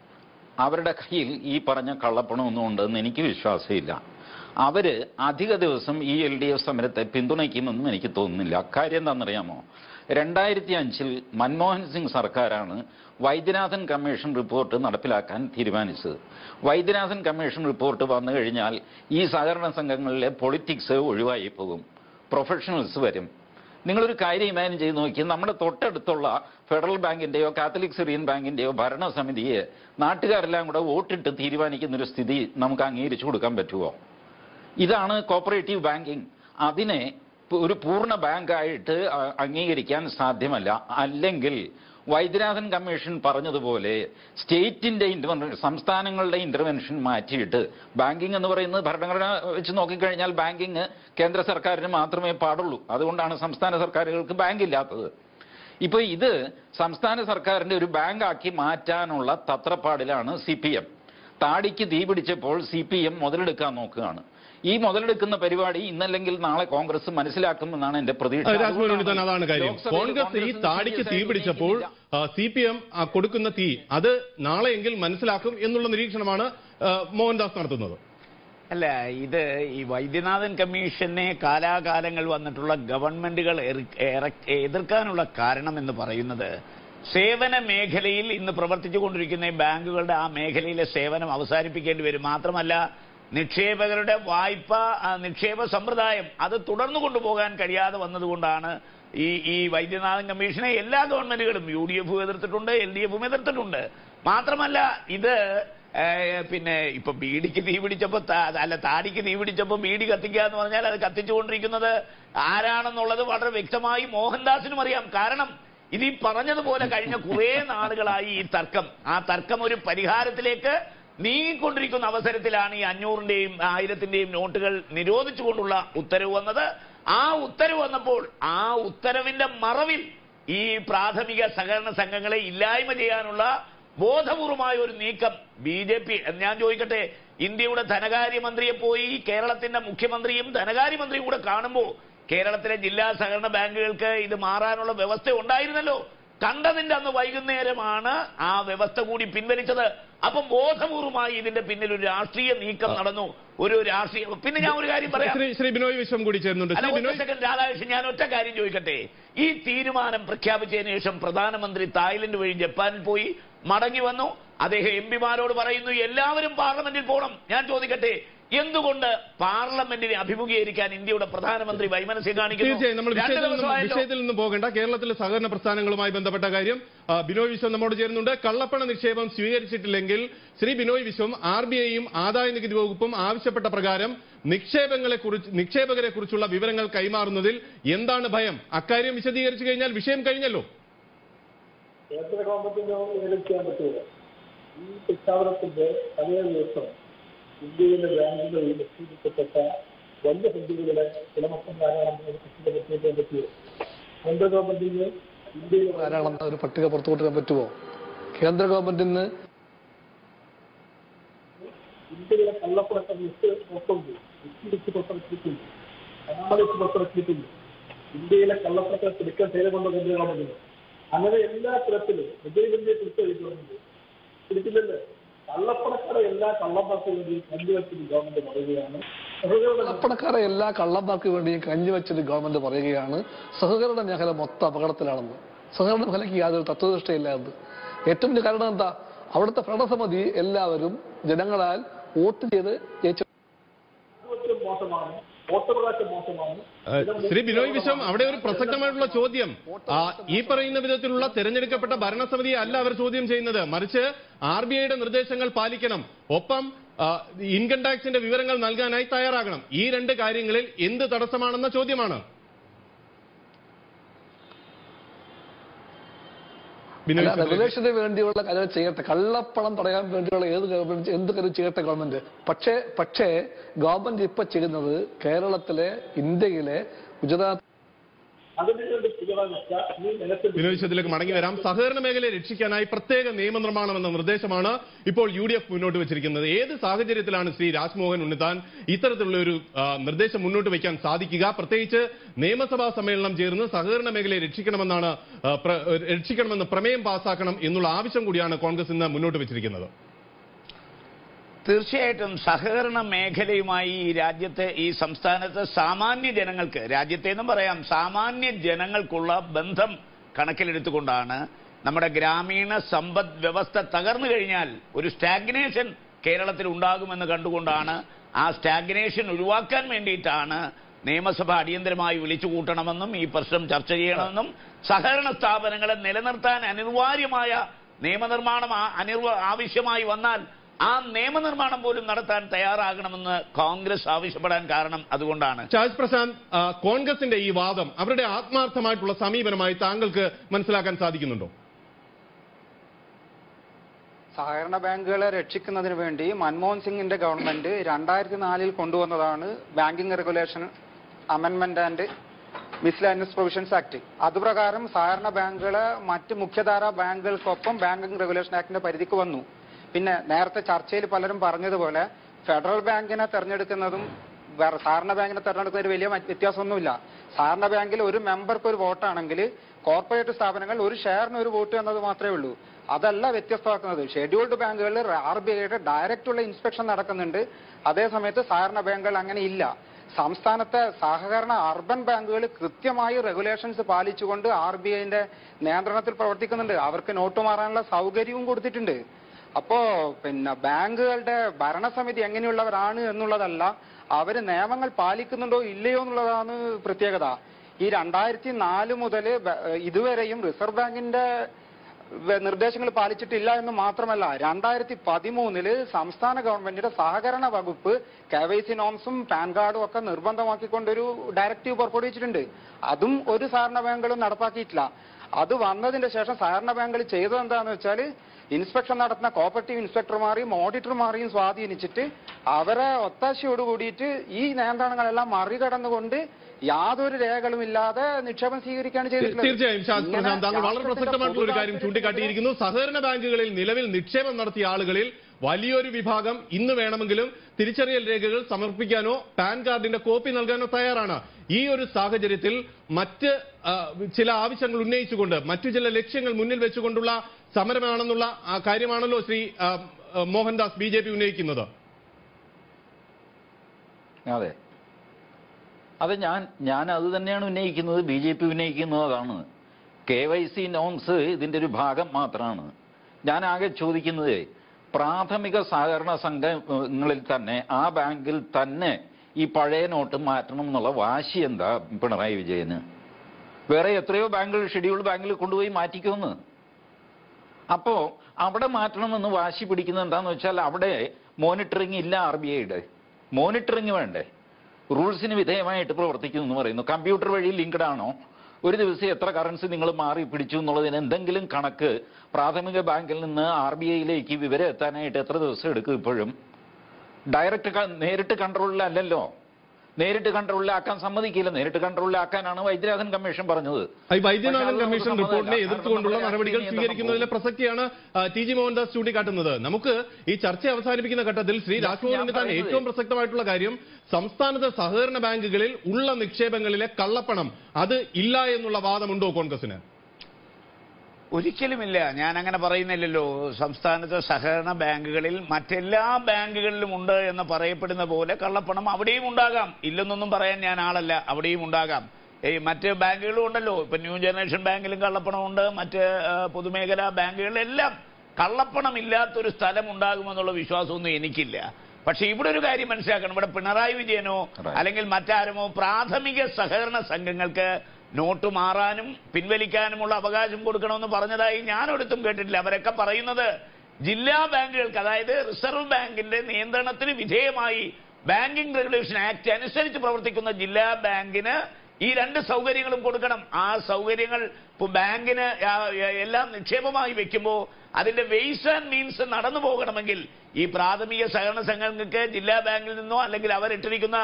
അവരുടെ കയ്യിൽ ഈ പറഞ്ഞ കള്ളപ്പണമൊന്നും ഉണ്ടെന്ന് എനിക്ക് വിശ്വാസമില്ല അവര് അധിക ദിവസം ഈ എൽ ഡി എഫ് സമരത്തെ പിന്തുണയ്ക്കുമെന്നും എനിക്ക് തോന്നുന്നില്ല അക്കാര്യം എന്താണെന്നറിയാമോ രണ്ടായിരത്തി അഞ്ചിൽ മൻമോഹൻ സിംഗ് സർക്കാരാണ് വൈദ്യനാഥൻ കമ്മീഷൻ റിപ്പോർട്ട് നടപ്പിലാക്കാൻ തീരുമാനിച്ചത് വൈദ്യനാഥൻ കമ്മീഷൻ റിപ്പോർട്ട് വന്നു കഴിഞ്ഞാൽ ഈ സഹകരണ സംഘങ്ങളിലെ പൊളിറ്റിക്സ് ഒഴിവായി പോകും പ്രൊഫഷണൽസ് വരും നിങ്ങളൊരു കാര്യം ഇമാജിൻ ചെയ്ത് നോക്കി നമ്മുടെ തൊട്ടടുത്തുള്ള ഫെഡറൽ ബാങ്കിന്റെയോ കാത്തലിക് സിറിയൻ ബാങ്കിന്റെയോ ഭരണസമിതിയെ നാട്ടുകാരെല്ലാം കൂടെ വോട്ടിട്ട് തീരുമാനിക്കുന്ന ഒരു സ്ഥിതി നമുക്ക് അംഗീകരിച്ചു കൊടുക്കാൻ പറ്റുമോ ഇതാണ് കോപ്പറേറ്റീവ് ബാങ്കിങ് അതിനെ പ് ഒരു പൂർണ്ണ ബാങ്കായിട്ട് അ- അംഗീകരിക്കാൻ സാധ്യമല്ല അല്ലെങ്കിൽ വൈദ്യനാഥൻ കമ്മീഷൻ പറഞ്ഞതുപോലെ സ്റ്റേറ്റിന്റെ ഇന്റർവെൻഷൻ സംസ്ഥാനങ്ങളുടെ ഇന്റർവെൻഷൻ മാറ്റിയിട്ട് ബാങ്കിങ് എന്ന് പറയുന്നത് ഭരണഘടന വെച്ച് നോക്കിക്കഴിഞ്ഞാൽ ബാങ്കിങ് കേന്ദ്ര സർക്കാരിന് മാത്രമേ പാടുള്ളൂ അതുകൊണ്ടാണ് സംസ്ഥാന സർക്കാരുകൾക്ക് ബാങ്ക് ഇല്ലാത്തത് ഇപ്പൊ ഇത് സംസ്ഥാന സർക്കാരിന്റെ ഒരു ബാങ്കാക്കി മാറ്റാനുള്ള തത്രപ്പാടിലാണ് സി പി എം താടിക്ക് തീ പിടിച്ചപ്പോൾ സി പി എം മുതലെടുക്കാൻ നോക്കുകയാണ് ഈ മുതലെടുക്കുന്ന പരിപാടി ഇന്നല്ലെങ്കിൽ നാളെ കോൺഗ്രസ് മനസ്സിലാക്കുമെന്നാണ് എന്റെ പ്രതീക്ഷ രാജ്മോഹൻ ഉണ്ണിത്താൻ അതാണ് കാര്യം ലോക്സഭയിൽ കോൺഗ്രസ് ഈ കോൺഗ്രസ് താടിക്ക് തീ serious പിടിച്ചപ്പോൾ ആയിട്ട് സി പി എം കൊടുക്കുന്ന തീ അത് നാളെയെങ്കിൽ മനസ്സിലാക്കും എന്നുള്ള നിരീക്ഷണമാണ് ആ, മോഹൻദാസ് നടത്തുന്നത് അല്ല ഇത് ഈ വൈദ്യനാഥൻ കമ്മീഷനെ കാലാകാലങ്ങൾ വന്നിട്ടുള്ള ഗവൺമെന്റുകൾ എറി- എറ- എതിർക്കാനുള്ള കാരണം എന്ന് പറയുന്നത് സേവന മേഖലയിൽ ഇന്ന് പ്രവർത്തിച്ചു കൊണ്ടിരിക്കുന്ന ഈ ബാങ്കുകളുടെ ആ മേഖലയിലെ സേവനം അവസാനിപ്പിക്കേണ്ടി വരും മാത്രമല്ല നിക്ഷേപകരുടെ വായ്പ ആ, നിക്ഷേപ സമ്പ്രദായം അത് തുടർന്നു കൊണ്ടുപോകാൻ കഴിയാതെ വന്നതുകൊണ്ടാണ് ഈ ഈ വൈദ്യനാഥൻ കമ്മീഷനെ എല്ലാ ഗവൺമെന്റുകളും യു ഡി എഫും എതിർത്തിട്ടുണ്ട് എൽ ഡി എഫും എതിർത്തിട്ടുണ്ട് മാത്രമല്ല ഇത് ഏഹ് പിന്നെ ഇപ്പൊ ബീഡിക്ക് തീ പിടിച്ചപ്പോ താ- അല്ല താടിക്ക് തീ പിടിച്ചപ്പോ ബീഡി കത്തിക്കുക എന്ന് പറഞ്ഞാൽ അത് കത്തിച്ചുകൊണ്ടിരിക്കുന്നത് ആരാണെന്നുള്ളത് വളരെ വ്യക്തമായി മോഹൻദാസിനും അറിയാം കാരണം ഇത് ഈ പറഞ്ഞതുപോലെ കഴിഞ്ഞ കുറെ നാളുകളായി ഈ തർക്കം ആ തർക്കം ഒരു പരിഹാരത്തിലേക്ക് നീങ്ങിക്കൊണ്ടിരിക്കുന്ന അവസരത്തിലാണ് ഈ അഞ്ഞൂറിന്റെയും ആയിരത്തിന്റെയും നോട്ടുകൾ നിരോധിച്ചുകൊണ്ടുള്ള ഉത്തരവ് വന്നത് ആ ഉത്തരവ് വന്നപ്പോൾ ആ ഉത്തരവിന്റെ മറവിൽ ഈ പ്രാഥമിക സഹകരണ സംഘങ്ങളെ ഇല്ലായ്മ ചെയ്യാനുള്ള ബോധപൂർവമായ ഒരു നീക്കം ബി ജെ പി ഞാൻ ചോദിക്കട്ടെ ഇന്ത്യയുടെ ധനകാര്യമന്ത്രിയെ പോയി കേരളത്തിന്റെ മുഖ്യമന്ത്രിയും ധനകാര്യമന്ത്രിയും കൂടെ കാണുമ്പോൾ കേരളത്തിലെ ജില്ലാ സഹകരണ ബാങ്കുകൾക്ക് ഇത് മാറാനുള്ള വ്യവസ്ഥ ഉണ്ടായിരുന്നല്ലോ കണ്ടതിന്റെ അന്ന് വൈകുന്നേരമാണ് ആ വ്യവസ്ഥ കൂടി പിൻവലിച്ചത് അപ്പം ബോധപൂർവമായി ഇതിന്റെ പിന്നിൽ ഒരു രാഷ്ട്രീയ നീക്കം നടന്നു ഒരു രാഷ്ട്രീയ പിന്നെ ഞാൻ ഒരു കാര്യം പറയാം ശ്രീ ശ്രീ ബിനോയ് വിശ്വം കൂടി ചേരുന്നുണ്ട് അല്ല ശ്രീ ഒറ്റ ബിനോയ് സെക്കൻഡ് രാധാകൃഷ്ണൻ ഞാൻ ഒറ്റ കാര്യം ചോദിക്കട്ടെ ഈ തീരുമാനം പ്രഖ്യാപിച്ചതിന് ശേഷം പ്രധാനമന്ത്രി തായ്ലൻഡ് വഴി ജപ്പാനിൽ പോയി മടങ്ങി വന്നു അദ്ദേഹം എം പിമാരോട് പറയുന്നു എല്ലാവരും പാർലമെന്റിൽ പോകണം ഞാൻ ചോദിക്കട്ടെ എന്തുകൊണ്ട് പാർലമെന്റിനെ അഭിമുഖീകരിക്കാൻ ഇന്ത്യയുടെ പ്രധാനമന്ത്രി വൈമനസ്യം കാണിക്കുന്നു തീർച്ചയായും നമ്മൾ രണ്ട് വിഷയത്തിൽ നിന്നും ദിവസമായല്ലോ. വിഷയത്തിൽ നിന്നും പോകേണ്ട കേരളത്തിലെ സഹകരണ പ്രസ്ഥാനങ്ങളുമായി ബന്ധപ്പെട്ട കാര്യം ആ, ബിനോയ് വിശ്വം നമ്മോട് ചേരുന്നുണ്ട് കള്ളപ്പണ നിക്ഷേപം സ്വീകരിച്ചിട്ടില്ലെങ്കിൽ ശ്രീ ബിനോയ് വിശ്വം ആർ ബി ഐയും ആദായ നികുതി വകുപ്പും ആവശ്യപ്പെട്ട പ്രകാരം നിക്ഷേപങ്ങളെ കുറിച്ച് നിക്ഷേപകരെ കുറിച്ചുള്ള വിവരങ്ങൾ കൈമാറുന്നതിൽ എന്താണ് ഭയം അക്കാര്യം വിശദീകരിച്ചു കഴിഞ്ഞാൽ വിഷയം കഴിഞ്ഞല്ലോ കേന്ദ്ര ഗവൺമെന്റിന് ഏത് ചെയ്യാൻ പറ്റുമോ ഈ പ്രഖ്യാപനത്തിന്റെ അതേ ദിവസം ഇന്ത്യയിലെ ബാങ്കുകളിൽ നിക്ഷേപിക്കപ്പെട്ട വലിയ ഫണ്ടുകളുടെ ഉടമസ്ഥന്മാരാണെന്ന് ഒരു പട്ടിക പറ്റിക്കാൻ പറ്റുമോ കേന്ദ്ര ഗവൺമെന്റിന് ഇന്ത്യയിൽ ആരാണെന്ന് ഒരു പട്ടിക പുറത്തു കൊണ്ടുവരാൻ പറ്റുമോ കേന്ദ്ര ഗവൺമെന്റിന് ഇന്ത്യയിലെ കള്ളപ്പണത്തെ ലിസ്റ്റ് പുറത്തുണ്ട് ലിസ്റ്റ് പുറത്തിറക്കിയിട്ടുണ്ട് അനാമലിസ്റ്റ് പുറത്തിറക്കിയിട്ടുണ്ട് ഇന്ത്യയിലെ കള്ളപ്പണത്തെ പിടിക്കാൻ ചെയ്തുകൊണ്ട് കേന്ദ്ര ഗവൺമെന്റിന് അങ്ങനെ എല്ലാ തരത്തിലും വിജയ് വലിയ പിടിച്ചെടുക്കുന്നുണ്ട് പിടിക്കില്ലല്ലോ കള്ളപ്പണക്കാരെ എല്ലാ കള്ളപ്പണത്തിന് വേണ്ടി കണ്ടുവെച്ചത് ഗവൺമെന്റ് പറയുകയാണ് സഹകരണ കള്ളപ്പണക്കാരെ എല്ലാ കള്ളന്മാർക്ക് വേണ്ടിയും കഞ്ഞിവെച്ചത് ഗവൺമെന്റ് പറയുകയാണ് സഹകരണ മേഖല മൊത്തം അപകടത്തിലാണെന്ന് സഹകരണ മേഖലയ്ക്ക് യാതൊരു തത്വനിഷ്ഠയില്ല എന്ന് ഏറ്റവും വലിയ കാരണം എന്താ അവിടുത്തെ ഭരണസമിതി എല്ലാവരും ജനങ്ങളാൽ വോട്ട് ചെയ്ത് ജയിച്ചു ജനാധിപത്യം മോശമാണ് വോട്ടവകാശം മോശമാണ് ഏഹ് ശ്രീ ബിനോയ് വിശ്വം അവിടെ ഒരു പ്രസക്തമായിട്ടുള്ള ചോദ്യം ആ, ഈ പറയുന്ന വിധത്തിലുള്ള തെരഞ്ഞെടുക്കപ്പെട്ട ഭരണസമിതിയെ അല്ല അവർ ചോദ്യം ചെയ്യുന്നത് മറിച്ച് ആർ ബി ഐയുടെ നിർദ്ദേശങ്ങൾ പാലിക്കണം ഒപ്പം ആ, ഇൻകം ടാക്സിന്റെ വിവരങ്ങൾ നൽകാനായി തയ്യാറാകണം ഈ രണ്ട് കാര്യങ്ങളിൽ എന്ത് തടസ്സമാണെന്ന ചോദ്യമാണ് ബിനോയ് വിശ്വം റെഗുലേഷന് വേണ്ടിയുള്ള കാര്യങ്ങൾ ചെയ്യട്ടെ കള്ളപ്പണം തടയാൻ വേണ്ടിയുള്ള ഏത് ഗവൺമെന്റ് എന്ത് കാര്യം ചെയ്യട്ടെ ഗവൺമെന്റ് പക്ഷേ പക്ഷേ ഗവൺമെന്റ് ഇപ്പൊ ചെയ്യുന്നത് കേരളത്തിലെ ഇന്ത്യയിലെ ഗുജറാത്ത് അതിന് വേണ്ടി ചെയ്യാൻ വെച്ചാൽ ഈ നിലത്തിൽ വിനോദിച്ചതിലേക്ക് മടങ്ങി വരാം സഹകരണ മേഖലയെ രക്ഷിക്കാനായി പ്രത്യേക നിയമനിർമ്മാണം എന്ന നിർദ്ദേശമാണ് ഇപ്പോൾ യു ഡി എഫ് മുന്നോട്ട് വെച്ചിരിക്കുന്നത് ഏത് സാഹചര്യത്തിലാണ് ശ്രീ രാജ്മോഹൻ ഉണ്ണിത്താൻ ഇത്തരത്തിലുള്ള ഒരു ആ, നിർദ്ദേശം മുന്നോട്ട് വയ്ക്കാൻ സാധിക്കുക പ്രത്യേകിച്ച് നിയമസഭാ സമ്മേളനം ചേർന്ന് സഹകരണ മേഖലയെ രക്ഷിക്കണമെന്നാണ് ആ, പ്ര- രക്ഷിക്കണമെന്ന് പ്രമേയം പാസാക്കണം എന്നുള്ള ആവശ്യം കൂടിയാണ് കോൺഗ്രസ് ഇന്ന് മുന്നോട്ട് വെച്ചിരിക്കുന്നത് തീർച്ചയായിട്ടും സഹകരണ മേഖലയുമായി ഈ രാജ്യത്തെ ഈ സംസ്ഥാനത്തെ സാമാന്യ ജനങ്ങൾക്ക് രാജ്യത്തെ എന്നും പറയാം സാമാന്യ ജനങ്ങൾക്കുള്ള ബന്ധം കണക്കിലെടുത്തുകൊണ്ടാണ് നമ്മുടെ ഗ്രാമീണ സമ്പദ് വ്യവസ്ഥ തകർന്നു കഴിഞ്ഞാൽ ഒരു സ്റ്റാഗ്നേഷൻ കേരളത്തിൽ ഉണ്ടാകുമെന്ന് കണ്ടുകൊണ്ടാണ് ആ സ്റ്റാഗ്നേഷൻ ഒഴിവാക്കാൻ വേണ്ടിയിട്ടാണ് നിയമസഭ അടിയന്തരമായി വിളിച്ചു കൂട്ടണമെന്നും ഈ പ്രശ്നം ചർച്ച ചെയ്യണമെന്നും സഹകരണ സ്ഥാപനങ്ങളെ നിലനിർത്താൻ അനിവാര്യമായ നിയമനിർമ്മാണം ആ- അനിർവ ആവശ്യമായി വന്നാൽ ആ നിയമനിർമ്മാണം പോലും നടത്താൻ തയ്യാറാകണമെന്ന് കോൺഗ്രസ് ആവശ്യപ്പെടാൻ കാരണം അതുകൊണ്ടാണ് ചാൾസ് പ്രശാന്ത് ആ, കോൺഗ്രസിന്റെ ഈ വാദം അവരുടെ ആത്മാർത്ഥമായിട്ടുള്ള സമീപനമായി താങ്കൾക്ക് മനസ്സിലാക്കാൻ സാധിക്കുന്നുണ്ടോ സഹകരണ ബാങ്കുകളെ രക്ഷിക്കുന്നതിന് വേണ്ടി മൻമോഹൻ സിംഗിന്റെ ഗവൺമെന്റ് രണ്ടായിരത്തി നാലിൽ കൊണ്ടുവന്നതാണ് banking regulation amendment and miscellaneous provisions act അതുപ്രകാരം സഹകരണ ബാങ്കുകളെ മറ്റ് മുഖ്യധാര ബാങ്കുകൾക്കൊപ്പം ബാങ്കിംഗ് റെഗുലേഷൻ ആക്ടിന്റെ പരിധിക്ക് വന്നു പിന്നെ നേരത്തെ ചർച്ചയിൽ പലരും പറഞ്ഞതുപോലെ ഫെഡറൽ ബാങ്കിനെ തെരഞ്ഞെടുക്കുന്നതും വേറെ സഹകരണ ബാങ്കിനെ തെരഞ്ഞെടുക്കുന്നതിൽ വലിയ മറ്റ് വ്യത്യാസമൊന്നുമില്ല സഹകരണ ബാങ്കിൽ ഒരു മെമ്പർക്ക് ഒരു വോട്ടാണെങ്കിൽ കോർപ്പറേറ്റ് സ്ഥാപനങ്ങളിൽ ഒരു ഷെയറിന് ഒരു വോട്ട് എന്നത് മാത്രമേ ഉള്ളൂ അതല്ല വ്യത്യസ്തമാക്കുന്നത് ഷെഡ്യൂൾഡ് ബാങ്കുകളിൽ ആർ ബി ഐയുടെ ഡയറക്റ്റ് ഉള്ള ഇൻസ്പെക്ഷൻ നടക്കുന്നുണ്ട് അതേസമയത്ത് സഹകരണ ബാങ്കുകൾ അങ്ങനെ ഇല്ല സംസ്ഥാനത്തെ സഹകരണ അർബൻ ബാങ്കുകൾ കൃത്യമായി റെഗുലേഷൻസ് പാലിച്ചുകൊണ്ട് ആർ ബി ഐന്റെ നിയന്ത്രണത്തിൽ പ്രവർത്തിക്കുന്നുണ്ട് അവർക്ക് നോട്ട് മാറാനുള്ള സൗകര്യവും കൊടുത്തിട്ടുണ്ട് അപ്പോ പിന്നെ ബാങ്കുകളുടെ ഭരണസമിതി എങ്ങനെയുള്ളവരാണ് എന്നുള്ളതല്ല അവര് നിയമങ്ങൾ പാലിക്കുന്നുണ്ടോ ഇല്ലയോ എന്നുള്ളതാണ് പ്രത്യേകത ഈ രണ്ടായിരത്തി നാല് മുതൽ ഇതുവരെയും റിസർവ് ബാങ്കിന്റെ വ- നിർദ്ദേശങ്ങൾ പാലിച്ചിട്ടില്ല എന്ന് മാത്രമല്ല രണ്ടായിരത്തി പതിമൂന്നില് സംസ്ഥാന ഗവൺമെന്റിന്റെ സഹകരണ വകുപ്പ് കെ വൈ സി നോംസും പാൻ കാർഡും ഒക്കെ നിർബന്ധമാക്കിക്കൊണ്ടൊരു ഡയറക്റ്റീവ് പുറപ്പെടുവിച്ചിട്ടുണ്ട് അതും ഒരു സഹകരണ ബാങ്കുകളും നടപ്പാക്കിയിട്ടില്ല അത് വന്നതിന്റെ ശേഷം സഹകരണ ബാങ്കുകൾ ചെയ്തത് എന്താന്ന് വെച്ചാൽ ഇൻസ്പെക്ഷൻ നടത്തുന്ന കോപ്പറേറ്റീവ് ഇൻസ്പെക്ടർമാരെയും ഓഡിറ്റർമാരെയും സ്വാധീനിച്ചിട്ട് അവരെ ഒത്താശയോട് കൂടിയിട്ട് ഈ നിയന്ത്രണങ്ങളെല്ലാം മറികടന്നുകൊണ്ട് യാതൊരു രേഖകളും ഇല്ലാതെ നിക്ഷേപം സ്വീകരിക്കുകയാണ് ചെയ്തിട്ടുള്ളത് തീർച്ചയായും ഷാജ് ഇങ്ങനെ പ്രശാന്ത് താങ്കൾ വളരെ രാഷ്ട്രത്തിന്റെ പ്രസക്തമായിട്ടുള്ള ഒരു കാര്യം പൊതുതാൽപര്യത്തിന് ചൂണ്ടിക്കാട്ടിയിരിക്കുന്നു സഹകരണ ബാങ്കുകളിൽ നിലവിൽ നിക്ഷേപം നടത്തിയ ആളുകളിൽ വലിയൊരു വിഭാഗം ഇന്ന് വേണമെങ്കിലും തിരിച്ചറിയൽ രേഖകൾ സമർപ്പിക്കാനോ പാൻ കാർഡിന്റെ കോപ്പി നൽകാനോ തയ്യാറാണ് ഈ ഒരു സാഹചര്യത്തിൽ മറ്റ് ആ, ചില ആവശ്യങ്ങൾ ഉന്നയിച്ചുകൊണ്ട് മറ്റു ചില ലക്ഷ്യങ്ങൾ മുന്നിൽ വെച്ചുകൊണ്ടുള്ള സമരമാണെന്നുള്ള ആ, കാര്യമാണല്ലോ ശ്രീ ആ, ആ, മോഹൻദാസ് ബി ജെ പി ഉന്നയിക്കുന്നത് അതെ അത് ഞാൻ ഞാൻ അത് തന്നെയാണ് ഉന്നയിക്കുന്നത് ബി ജെ പി ഉന്നയിക്കുന്നത് അതാണ് കെ വൈ സി നോംസ് ഇതിന്റെ ഒരു ഭാഗം മാത്രമാണ് ഞാൻ ആകെ ചോദിക്കുന്നത് പ്രാഥമിക സഹകരണ സംഘങ്ങളിൽ തന്നെ ആ ബാങ്കിൽ തന്നെ ഈ പഴയ നോട്ട് മാറ്റണം എന്നുള്ള വാശി എന്താ പിണറായി വിജയന് വേറെ എത്രയോ ബാങ്കുകൾ ഷെഡ്യൂൾ ബാങ്കിൽ കൊണ്ടുപോയി മാറ്റിക്കുമെന്ന് അപ്പോ അവിടെ മാറ്റണമെന്ന് വാശി പിടിക്കുന്നത് എന്താന്ന് വെച്ചാൽ അവിടെ മോണിറ്ററിംഗ് ഇല്ല ആർ ബി ഐയുടെ മോണിറ്ററിംഗ് വേണ്ടേ റൂൾസിന് വിധേയമായിട്ട് പ്രവർത്തിക്കുന്നു എന്ന് പറയുന്നു കമ്പ്യൂട്ടർ വഴി ലിങ്ക്ഡ് ആണോ ഒരു ദിവസം എത്ര കറൻസി നിങ്ങൾ മാറി പിടിച്ചു എന്നുള്ളതിന് എന്തെങ്കിലും കണക്ക് പ്രാഥമിക ബാങ്കിൽ നിന്ന് ആർ ബി ഐയിലേക്ക് വിവരം എത്താനായിട്ട് എത്ര ദിവസം എടുക്കും ഇപ്പോഴും ഡയറക്റ്റ് ക- നേരിട്ട് കൺട്രോളിലല്ലല്ലോ നേരിട്ട് കൺട്രോളിലാക്കാൻ സമ്മതിക്കില്ല നേരിട്ട് കൺട്രോളിലാക്കാനാണ് വൈദ്യരാഘൻ കമ്മീഷൻ പറഞ്ഞത് ഈ വൈദ്യനാഥൻ പക്ഷേ കമ്മീഷൻ അതൊന്നും റിപ്പോർട്ടിനെ സമ്മതമല്ല. എതിർത്തുകൊണ്ടുള്ള കാരണം നടപടികൾ നമ്മുടെ സ്വീകരിക്കുന്നതിലെ രാഷ്ട്രീയ പ്രസക്തിയാണ് ആ, ടി ജി മോഹൻദാസ് ചൂണ്ടിക്കാട്ടുന്നത് നമുക്ക് ഈ ചർച്ച അവസാനിപ്പിക്കുന്ന ഘട്ടത്തിൽ ശ്രീ ഞാൻ- രാജ്മോഹൻ ഞാൻ ഉണ്ണിത്താൻ പറയുന്നത് ഏറ്റവും പ്രസക്തമായിട്ടുള്ള കാര്യം സംസ്ഥാനത്തെ സഹകരണ ബാങ്കുകളിൽ ഉള്ള നിക്ഷേപങ്ങളിലെ കള്ളപ്പണം അത് ഇല്ല എന്നുള്ള വാദമുണ്ടോ കോൺഗ്രസിന് ഒരിക്കലുമില്ല ഞാൻ അങ്ങനെ പറയുന്നില്ലല്ലോ സംസ്ഥാനത്തെ സഹകരണ ബാങ്കുകളിൽ മറ്റെല്ലാ ബാങ്കുകളിലും ഉണ്ട് എന്ന് പറയപ്പെടുന്ന പോലെ കള്ളപ്പണം അവിടെയും ഉണ്ടാകാം ഇല്ലെന്നൊന്നും പറയാൻ ഞാൻ ആളല്ല അവിടെയും ഉണ്ടാകാം ഈ മറ്റ് ബാങ്കുകളും ഉണ്ടല്ലോ ഇപ്പൊ ന്യൂ ജനറേഷൻ ബാങ്കിലും കള്ളപ്പണമുണ്ട് മറ്റ് ആ, പൊതുമേഖലാ ബാങ്കുകളിലെല്ലാം കള്ളപ്പണം ഇല്ലാത്തൊരു സ്ഥലം ഉണ്ടാകുമെന്നുള്ള വിശ്വാസമൊന്നും എനിക്കില്ല പക്ഷെ ഇവിടെ ഒരു കാര്യം മനസ്സിലാക്കണം ഇവിടെ പിണറായി വിജയനോ Right. അല്ലെങ്കിൽ മറ്റാരുമോ പ്രാഥമിക സഹകരണ സംഘങ്ങൾക്ക് നോട്ട് മാറാനും പിൻവലിക്കാനുമുള്ള അവകാശം കൊടുക്കണമെന്ന് പറഞ്ഞതായി ഞാൻ ഒരിടത്തും കേട്ടിട്ടില്ല അവരൊക്കെ പറയുന്നത് ജില്ലാ ബാങ്കുകൾക്ക് അതായത് റിസർവ് ബാങ്കിന്റെ നിയന്ത്രണത്തിന് വിധേയമായി ബാങ്കിംഗ് റെഗുലേഷൻ ആക്ട് അനുസരിച്ച് പ്രവർത്തിക്കുന്ന ജില്ലാ ബാങ്കിന് ഈ രണ്ട് സൗകര്യങ്ങളും കൊടുക്കണം ആ സൗകര്യങ്ങൾ ഇപ്പൊ ബാങ്കിന് ആ- എല്ലാം നിക്ഷേപമായി വെക്കുമ്പോൾ അതിന്റെ വെയ്സ് ആൻഡ് മീൻസ് നടന്നു പോകണമെങ്കിൽ ഈ പ്രാഥമിക സഹകരണ സംഘങ്ങൾക്ക് ജില്ലാ ബാങ്കിൽ നിന്നോ അല്ലെങ്കിൽ അവരിട്ടിരിക്കുന്ന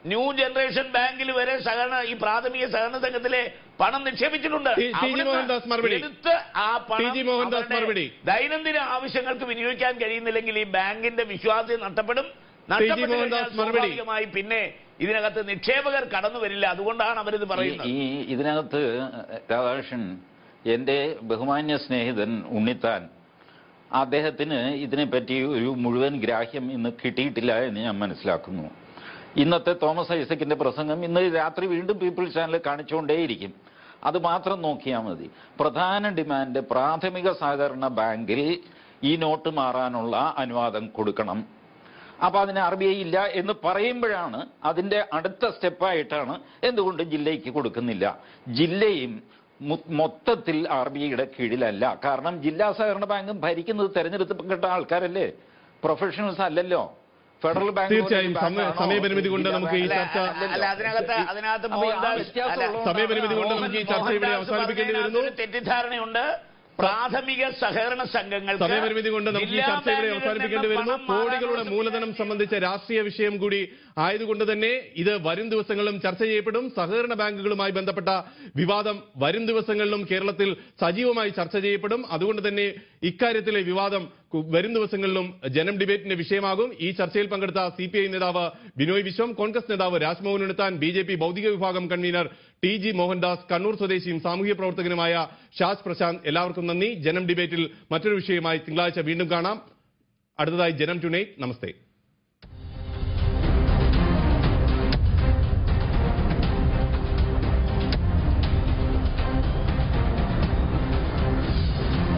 ന്യൂ ജനറേഷൻ ബാങ്കിൽ വരെ സഹകരണ ഈ പ്രാഥമിക സഹകരണ സംഘത്തിലെ പണം നിക്ഷേപിച്ചിട്ടുണ്ട് ടി- ടി ജി അവിടുന്ന് മോഹൻദാസ് മറുപടി. എടുത്ത് ആ പണം ടി ജി മോഹൻദാസ് അവരുടെ മറുപടി. ദൈനംദിന ആവശ്യങ്ങൾക്ക് വിനിയോഗിക്കാൻ കഴിയുന്നില്ലെങ്കിൽ ഈ ബാങ്കിന്റെ വിശ്വാസ്യത നഷ്ടപ്പെടും ടി ജി നഷ്ടപ്പെട്ടു മോഹൻദാസ് കഴിഞ്ഞാൽ മറുപടി. സ്വാഭാവികമായി പിന്നെ ഇതിനകത്ത് നിക്ഷേപകർ കടന്നു വരില്ല അതുകൊണ്ടാണ് അവരിത് ഈ പറയുന്നത് ഈ ഇതിനകത്ത് രാധാകൃഷ്ണൻ എൻ്റെ ബഹുമാന്യ സ്നേഹിതൻ ഉണ്ണിത്താൻ അദ്ദേഹത്തിന് ഇതിനെപ്പറ്റി ഒരു മുഴുവൻ ഗ്രാഹ്യം ഇന്ന് കിട്ടിയിട്ടില്ല എന്ന് ഞാൻ മനസ്സിലാക്കുന്നു ഇന്നത്തെ തോമസ് ഐസക്കിന്റെ പ്രസംഗം ഇന്ന് രാത്രി വീണ്ടും പീപ്പിൾസ് ചാനൽ കാണിച്ചുകൊണ്ടേയിരിക്കും അത് മാത്രം നോക്കിയാൽ മതി പ്രധാന ഡിമാൻഡ് പ്രാഥമിക സഹകരണ ബാങ്കിൽ ഈ നോട്ട് മാറാനുള്ള അനുവാദം കൊടുക്കണം അപ്പൊ അതിന് ആർ ബി ഐ ഇല്ല എന്ന് പറയുമ്പോഴാണ് അതിന്റെ അടുത്ത സ്റ്റെപ്പായിട്ടാണ് എന്തുകൊണ്ട് ജില്ലയ്ക്ക് കൊടുക്കുന്നില്ല ജില്ലയും മു- മൊത്തത്തിൽ ആർ ബി ഐയുടെ കീഴിലല്ല കാരണം ജില്ലാ സഹകരണ ബാങ്കും ഭരിക്കുന്നത് തെരഞ്ഞെടുക്കപ്പെട്ട ആൾക്കാരല്ലേ പ്രൊഫഷണൽസ് അല്ലല്ലോ ഫെഡറൽ ബാങ്ക് തീർച്ചയായും സമയ- സമയപരിമിതി കൊണ്ട് നമുക്ക് ഈ അല്ല, ചർച്ച അല്ല അതിനകത്ത് അതിനകത്ത് അപ്പൊ ആ മോഹൻദാസ് വ്യത്യാസം അല്ല, ഉള്ളതുകൊണ്ടാണ് സമയപരിമിതി കൊണ്ട് നമുക്ക് ഈ ചർച്ച ഇവിടെ മോഹൻദാസ് അവസാനിപ്പിക്കേണ്ടി വരുന്നു പറഞ്ഞതിനകത്ത് ഒരു തെറ്റിദ്ധാരണയുണ്ട് പ്രാഥമിക സഹകരണ സംഘങ്ങൾ സമയപരിമിതി കൊണ്ട് നമുക്ക് ഈ ചർച്ച ഇവിടെ അവസാനിപ്പിക്കേണ്ടി വരുന്നു കോടികളുടെ മൂലധനം സംബന്ധിച്ച രാഷ്ട്രീയ വിഷയം കൂടി ആയതുകൊണ്ട് തന്നെ ഇത് വരും ദിവസങ്ങളിലും ചർച്ച ചെയ്യപ്പെടും സഹകരണ ബാങ്കുകളുമായി ബന്ധപ്പെട്ട വിവാദം വരും ദിവസങ്ങളിലും കേരളത്തിൽ സജീവമായി ചർച്ച ചെയ്യപ്പെടും അതുകൊണ്ട് തന്നെ ഇക്കാര്യത്തിലെ വിവാദം കു- വരും ദിവസങ്ങളിലും ജനം ഡിബേറ്റിന്റെ വിഷയമാകും ഈ ചർച്ചയിൽ പങ്കെടുത്ത സി പി ഐ നേതാവ് ബിനോയ് വിശ്വം കോൺഗ്രസ് നേതാവ് Rajmohan Unnithan B J P ഭൗതിക വിഭാഗം convener T G Mohandas Kannur സ്വദേശിയും സാമൂഹ്യ പ്രവർത്തകനുമായ ഷാജ് പ്രശാന്ത് എല്ലാവർക്കും നന്ദി ജനം ഡിബേറ്റിൽ മറ്റൊരു വിഷയമായി തിങ്കളാഴ്ച വീണ്ടും കാണാം അടുത്തതായി ജനം ടുനൈറ്റ് നമസ്തേ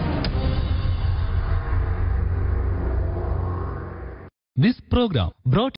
This program brought